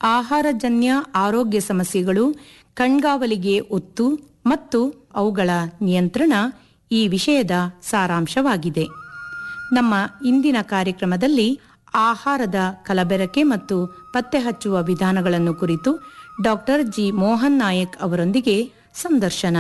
ಆಹಾರಜನ್ಯ ಆರೋಗ್ಯ ಸಮಸ್ಯೆಗಳು ಕಣ್ಗಾವಲಿಗೆ ಒತ್ತು ಮತ್ತು ಅವುಗಳ ನಿಯಂತ್ರಣ ಈ ವಿಷಯದ ಸಾರಾಂಶವಾಗಿದೆ ನಮ್ಮ ಇಂದಿನ ಕಾರ್ಯಕ್ರಮದಲ್ಲಿ ಆಹಾರದ ಕಲಬೆರಕೆ ಮತ್ತು ಪತ್ತೆ ಹಚ್ಚುವ ವಿಧಾನಗಳನ್ನು ಕುರಿತು ಡಾಕ್ಟರ್ ಜಿ ಮೋಹನ್ ನಾಯಕ್ ಅವರೊಂದಿಗೆ ಸಂದರ್ಶನ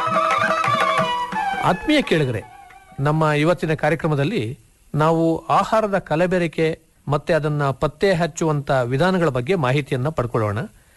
ಆತ್ಮೀಯ ಕೇಳಿಗರೆ ನಮ್ಮ ಇವತ್ತಿನ ಕಾರ್ಯಕ್ರಮದಲ್ಲಿ ನಾವು ಆಹಾರದ ಕಲಬೆರಕೆ ಮತ್ತೆ ಅದನ್ನ ಪತ್ತೆ ಹಚ್ಚುವಂತ ವಿಧಾನಗಳ ಬಗ್ಗೆ ಮಾಹಿತಿಯನ್ನ ಪಡ್ಕೊಳ್ಳೋಣ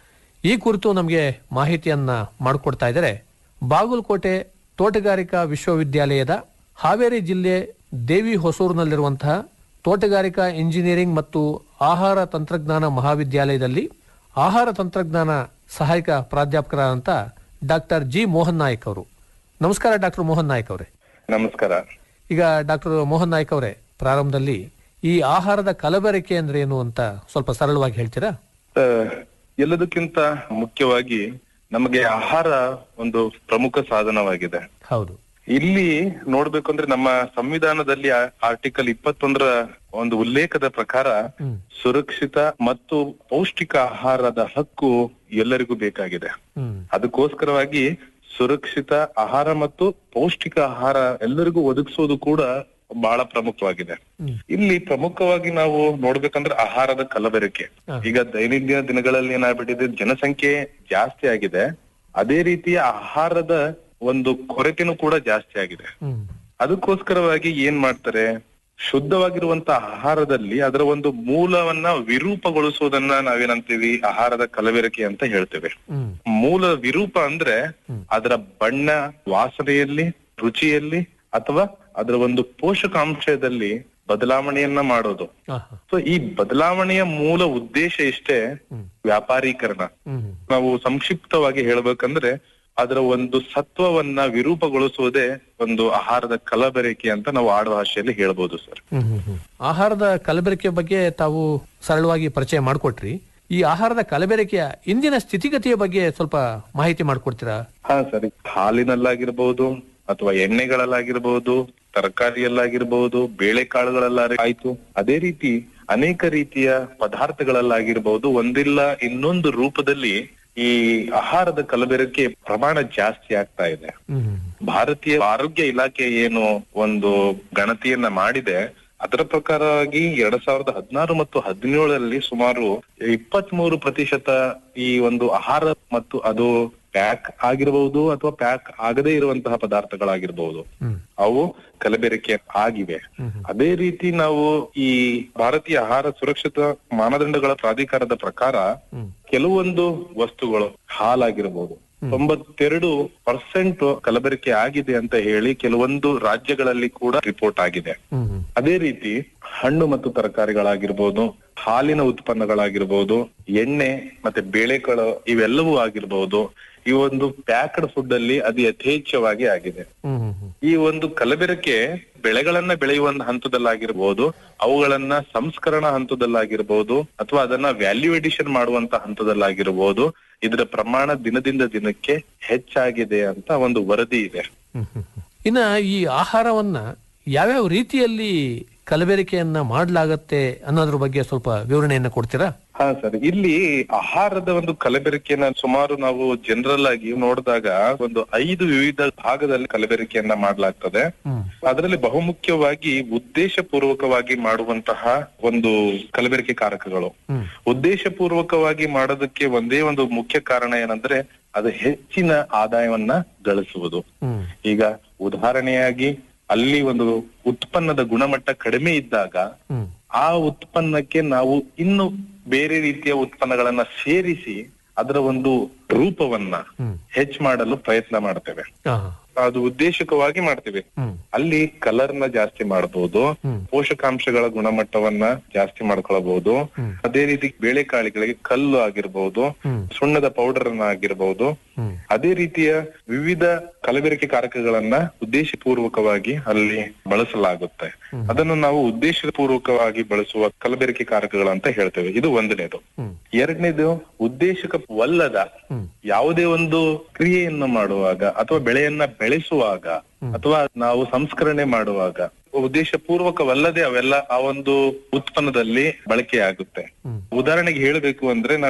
ಈ ಕುರಿತು ನಮಗೆ ಮಾಹಿತಿಯನ್ನ ಮಾಡಿಕೊಡ್ತಾ ಇದ್ದಾರೆ ಬಾಗಲಕೋಟೆ ತೋಟಗಾರಿಕಾ ವಿಶ್ವವಿದ್ಯಾಲಯದ ಹಾವೇರಿ ಜಿಲ್ಲೆ ದೇವಿ ಹೊಸೂರಿನಲ್ಲಿರುವಂತಹ ತೋಟಗಾರಿಕಾ ಇಂಜಿನಿಯರಿಂಗ್ ಮತ್ತು ಆಹಾರ ತಂತ್ರಜ್ಞಾನ ಮಹಾವಿದ್ಯಾಲಯದಲ್ಲಿ ಆಹಾರ ತಂತ್ರಜ್ಞಾನ ಸಹಾಯಕ ಪ್ರಾಧ್ಯಾಪಕರಾದಂಥ ಡಾಕ್ಟರ್ ಜಿ ಮೋಹನ್ ನಾಯಕ್ ಅವರು ನಮಸ್ಕಾರ ಡಾಕ್ಟರ್ ಮೋಹನ್ ನಾಯಕ್ ಅವರೇ ನಮಸ್ಕಾರ ಈಗ ಡಾಕ್ಟರ್ ಮೋಹನ್ ನಾಯಕ್ ಅವರೇ ಪ್ರಾರಂಭದಲ್ಲಿ ಈ ಆಹಾರದ ಕಲಬೆರಕೆ ಅಂದ್ರೆ ಏನು ಅಂತ ಸ್ವಲ್ಪ ಸರಳವಾಗಿ ಹೇಳ್ತೀರಾ ಆ, ಎಲ್ಲದಕ್ಕಿಂತ ಮುಖ್ಯವಾಗಿ ನಮಗೆ ಆಹಾರ ಒಂದು ಪ್ರಮುಖ ಸಾಧನವಾಗಿದೆ ಹೌದು ಇಲ್ಲಿ ನೋಡ್ಬೇಕಂದ್ರೆ ನಮ್ಮ ಸಂವಿಧಾನದಲ್ಲಿ ಆರ್ಟಿಕಲ್ ಇಪ್ಪತ್ತೊಂದರ ಒಂದು ಉಲ್ಲೇಖದ ಪ್ರಕಾರ ಹ್ಮ್. ಸುರಕ್ಷಿತ ಮತ್ತು ಪೌಷ್ಟಿಕ ಆಹಾರದ ಹಕ್ಕು ಎಲ್ಲರಿಗೂ ಬೇಕಾಗಿದೆ ಹ್ಮ್ ಅದಕ್ಕೋಸ್ಕರವಾಗಿ ಸುರಕ್ಷಿತ ಆಹಾರ ಮತ್ತು ಪೌಷ್ಟಿಕ ಆಹಾರ ಎಲ್ಲರಿಗೂ ಒದಗಿಸೋದು ಕೂಡ ಬಹಳ ಪ್ರಮುಖವಾಗಿದೆ ಹ್ಮ್. ಇಲ್ಲಿ ಪ್ರಮುಖವಾಗಿ ನಾವು ನೋಡ್ಬೇಕಂದ್ರೆ ಆಹಾರದ ಕಲಬೆರಕೆ ಹಾ. ಈಗ ದೈನಂದಿನ ದಿನಗಳಲ್ಲಿ ಏನಾಗ್ಬಿಟ್ಟಿದೆ ಜನಸಂಖ್ಯೆ ಜಾಸ್ತಿ ಆಗಿದೆ ಅದೇ ರೀತಿಯ ಆಹಾರದ ಒಂದು ಕೊರತೆನೂ ಕೂಡ ಜಾಸ್ತಿ ಆಗಿದೆ ಹ್ಮ್ ಅದಕ್ಕೋಸ್ಕರವಾಗಿ ಏನ್ ಮಾಡ್ತಾರೆ ಶುದ್ಧವಾಗಿರುವಂತ ಆಹಾರದಲ್ಲಿ ಅದರ ಒಂದು ಮೂಲವನ್ನ ವಿರೂಪಗೊಳಿಸೋದನ್ನ ನಾವೇನಂತೀವಿ ಆಹಾರದ ಕಲಬೆರಕೆ ಅಂತ ಹೇಳ್ತೇವೆ ಹ್ಮ್ ಮೂಲ ವಿರೂಪ ಅಂದ್ರೆ ಅದರ ಬಣ್ಣ ವಾಸನೆಯಲ್ಲಿ ರುಚಿಯಲ್ಲಿ ಅಥವಾ ಅದರ ಒಂದು ಪೋಷಕಾಂಶದಲ್ಲಿ ಬದಲಾವಣೆಯನ್ನ ಮಾಡೋದು ಆಹಾ. ಸೊ ಈ ಬದಲಾವಣೆಯ ಮೂಲ ಉದ್ದೇಶ ಇಷ್ಟೇ ವ್ಯಾಪಾರೀಕರಣ ಹ್ಮ್ ನಾವು ಸಂಕ್ಷಿಪ್ತವಾಗಿ ಹೇಳ್ಬೇಕಂದ್ರೆ ಅದರ ಒಂದು ಸತ್ವವನ್ನ ವಿರೂಪಗೊಳಿಸುವುದೇ ಒಂದು ಆಹಾರದ ಕಲಬೆರಕೆ ಅಂತ ನಾವು ಆಡು ಭಾಷೆಯಲ್ಲಿ ಹೇಳ್ಬೋದು ಸರ್ ಹ್ಮ್ ಹ್ಮ್ ಹ್ಮ್. ಆಹಾರದ ಕಲಬೆರಕೆ ಬಗ್ಗೆ ತಾವು ಸರಳವಾಗಿ ಪರಿಚಯ ಮಾಡಿಕೊಟ್ರಿ ಈ ಆಹಾರದ ಕಲಬೆರಕೆಯ ಇಂದಿನ ಸ್ಥಿತಿಗತಿಯ ಬಗ್ಗೆ ಸ್ವಲ್ಪ ಮಾಹಿತಿ ಮಾಡಿಕೊಡ್ತೀರಾ ಹಾ ಸರಿ ಹಾಲಿನಲ್ಲಾಗಿರ್ಬಹುದು ಅಥವಾ ಎಣ್ಣೆಗಳಲ್ಲಾಗಿರ್ಬಹುದು ತರಕಾರಿಯಲ್ಲಾಗಿರ್ಬಹುದು ಬೇಳೆಕಾಳುಗಳೆಲ್ಲ ಆಯ್ತು ಅದೇ ರೀತಿ ಅನೇಕ ರೀತಿಯ ಪದಾರ್ಥಗಳಲ್ಲಾಗಿರ್ಬಹುದು ಒಂದಿಲ್ಲ ಇನ್ನೊಂದು ರೂಪದಲ್ಲಿ ಈ ಆಹಾರದ ಕಲಬೆರಕೆ ಪ್ರಮಾಣ ಜಾಸ್ತಿ ಆಗ್ತಾ ಇದೆ ಹ್ಮ್ ಭಾರತೀಯ ಆರೋಗ್ಯ ಇಲಾಖೆ ಏನು ಒಂದು ಗಣತಿಯನ್ನ ಮಾಡಿದೆ ಅದರ ಪ್ರಕಾರವಾಗಿ ಎರಡ್ ಸಾವಿರದ ಹದಿನಾರು ಮತ್ತು ಹದಿನೇಳರಲ್ಲಿ ಸುಮಾರು ಇಪ್ಪತ್ತ್ ಮೂರು ಪ್ರತಿಶತ ಈ ಒಂದು ಆಹಾರ ಮತ್ತು ಅದು ಪ್ಯಾಕ್ ಆಗಿರಬಹುದು ಅಥವಾ ಪ್ಯಾಕ್ ಆಗದೇ ಇರುವಂತಹ ಪದಾರ್ಥಗಳಾಗಿರ್ಬಹುದು ಹ್ಮ್ ಅವು ಕಲಬೆರಕೆ ಆಗಿವೆ ಅದೇ ರೀತಿ ನಾವು ಈ ಭಾರತೀಯ ಆಹಾರ ಸುರಕ್ಷತಾ ಮಾನದಂಡಗಳ ಪ್ರಾಧಿಕಾರದ ಪ್ರಕಾರ ಹ್ಮ್. ಕೆಲವೊಂದು ವಸ್ತುಗಳು ಹಾಲಾಗಿರ್ಬೋದು ತೊಂಬತ್ತೆರಡು ಪರ್ಸೆಂಟ್ ಕಲಬೆರಕೆ ಆಗಿದೆ ಅಂತ ಹೇಳಿ ಕೆಲವೊಂದು ರಾಜ್ಯಗಳಲ್ಲಿ ಕೂಡ ರಿಪೋರ್ಟ್ ಆಗಿದೆ ಹ್ಮ್ ಹ್ಮ್ ಅದೇ ರೀತಿ ಹಣ್ಣು ಮತ್ತು ತರಕಾರಿಗಳಾಗಿರ್ಬೋದು ಹಾಲಿನ ಉತ್ಪನ್ನಗಳಾಗಿರ್ಬೋದು ಎಣ್ಣೆ ಮತ್ತೆ ಬೇಳೆಕಾಳು ಇವೆಲ್ಲವೂ ಆಗಿರ್ಬೋದು ಈ ಒಂದು ಪ್ಯಾಕ್ಡ್ ಫುಡ್ ಅಲ್ಲಿ ಅದು ಯಥೇಚ್ಛವಾಗಿ ಆಗಿದೆ ಹ್ಮ್ ಹ್ಮ್ ಹ್ಮ್ ಈ ಒಂದು ಕಲಬೆರಕೆ ಬೆಳೆಗಳನ್ನ ಬೆಳೆಯುವ ಒಂದು ಹಂತದಲ್ಲಾಗಿರ್ಬೋದು ಅವುಗಳನ್ನ ಸಂಸ್ಕರಣ ಹಂತದಲ್ಲಾಗಿರ್ಬೋದು ಅಥವಾ ಅದನ್ನ ವ್ಯಾಲ್ಯೂ ಎಡಿಷನ್ ಮಾಡುವಂತ ಹಂತದಲ್ಲಾಗಿರ್ಬೋದು ಇದರ ಪ್ರಮಾಣ ದಿನದಿಂದ ದಿನಕ್ಕೆ ಹೆಚ್ಚಾಗಿದೆ ಅಂತ ಒಂದು ವರದಿ ಇದೆ ಹ್ಮ್ ಹ್ಮ್ ಹ್ಮ್. ಇನ್ನ ಈ ಆಹಾರವನ್ನ ಯಾವ್ಯಾವ ರೀತಿಯಲ್ಲಿ ಕಲಬೆರಕೆಯನ್ನ ಮಾಡಲಾಗತ್ತೆ ಅನ್ನೋದ್ರ ಬಗ್ಗೆ ಸ್ವಲ್ಪ ವಿವರಣೆಯನ್ನ ಕೊಡ್ತೀರಾ ಹಾ ಸರ್ ಇಲ್ಲಿ ಆಹಾರದ ಒಂದು ಕಲಬೆರಕೆಯನ್ನ ಸುಮಾರು ನಾವು ಜನರಲ್ ಆಗಿ ನೋಡಿದಾಗ ಒಂದು ಐದು ವಿವಿಧ ಭಾಗದಲ್ಲಿ ಕಲಬೆರಕೆಯನ್ನ ಮಾಡಲಾಗ್ತದೆ ಹ್ಮ್ ಅದರಲ್ಲಿ ಬಹುಮುಖ್ಯವಾಗಿ ಉದ್ದೇಶ ಪೂರ್ವಕವಾಗಿ ಮಾಡುವಂತಹ ಒಂದು ಕಲಬೆರಕೆ ಕಾರಕಗಳು ಹ್ಮ್ ಉದ್ದೇಶ ಪೂರ್ವಕವಾಗಿ ಮಾಡೋದಕ್ಕೆ ಒಂದೇ ಒಂದು ಮುಖ್ಯ ಕಾರಣ ಏನಂದ್ರೆ ಅದು ಹೆಚ್ಚಿನ ಆದಾಯವನ್ನ ಗಳಿಸುವುದು ಹ್ಮ್ ಈಗ ಉದಾಹರಣೆಯಾಗಿ ಅಲ್ಲಿ ಒಂದು ಉತ್ಪನ್ನದ ಗುಣಮಟ್ಟ ಕಡಿಮೆ ಇದ್ದಾಗ ಹ್ಮ್ ಆ ಉತ್ಪನ್ನಕ್ಕೆ ನಾವು ಇನ್ನು ಬೇರೆ ರೀತಿಯ ಉತ್ಪನ್ನಗಳನ್ನ ಸೇರಿಸಿ ಅದರ ಒಂದು ರೂಪವನ್ನ ಹ್ಮ್ ಹೆಚ್ಚು ಮಾಡಲು ಪ್ರಯತ್ನ ಮಾಡ್ತೇವೆ ಆಹಾ. ಅದು ಉದ್ದೇಶಕವಾಗಿ ಮಾಡ್ತೇವೆ ಹ್ಮ್ ಅಲ್ಲಿ ಕಲರ್ ನ ಜಾಸ್ತಿ ಮಾಡಬಹುದು ಹ್ಮ್. ಪೋಷಕಾಂಶಗಳ ಗುಣಮಟ್ಟವನ್ನ ಜಾಸ್ತಿ ಮಾಡ್ಕೊಳ್ಬಹುದು ಹ್ಮ್. ಅದೇ ರೀತಿ ಬೇಳೆಕಾಳಿಗಳಿಗೆ ಕಲ್ಲು ಆಗಿರ್ಬಹುದು ಹ್ಮ್. ಸುಣ್ಣದ ಪೌಡರ್ ಅನ್ನ ಆಗಿರ್ಬಹುದು ಹ್ಮ್ ಅದೇ ರೀತಿಯ ವಿವಿಧ ಕಲಬೆರಕೆ ಕಾರಕಗಳನ್ನ ಉದ್ದೇಶಪೂರ್ವಕವಾಗಿ ಅಲ್ಲಿ ಬಳಸಲಾಗುತ್ತೆ ಅದನ್ನು ನಾವು ಉದ್ದೇಶಪೂರ್ವಕವಾಗಿ ಬಳಸುವ ಕಲಬೆರಕೆ ಕಾರಕಗಳಂತ ಹೇಳ್ತೇವೆ ಇದು ಒಂದನೇದು ಹ್ಮ್ ಎರಡನೇದು ಉದ್ದೇಶಕವಲ್ಲದ ಹ್ಮ್. ಯಾವುದೇ ಒಂದು ಕ್ರಿಯೆಯನ್ನು ಮಾಡುವಾಗ ಅಥವಾ ಬೆಳೆಯನ್ನ ಬೆಳೆಸುವಾಗ ಅಥವಾ ನಾವು ಸಂಸ್ಕರಣೆ ಮಾಡುವಾಗ ಉದ್ದೇಶ ಪೂರ್ವಕವಲ್ಲದೆ ಅವೆಲ್ಲ ಆ ಒಂದು ಉತ್ಪನ್ನದಲ್ಲಿ ಬಳಕೆಯಾಗುತ್ತೆ ಹ್ಮ್. ಉದಾಹರಣೆಗೆ ಹೇಳಬೇಕು ಅಂದ್ರೆ ನಾವ್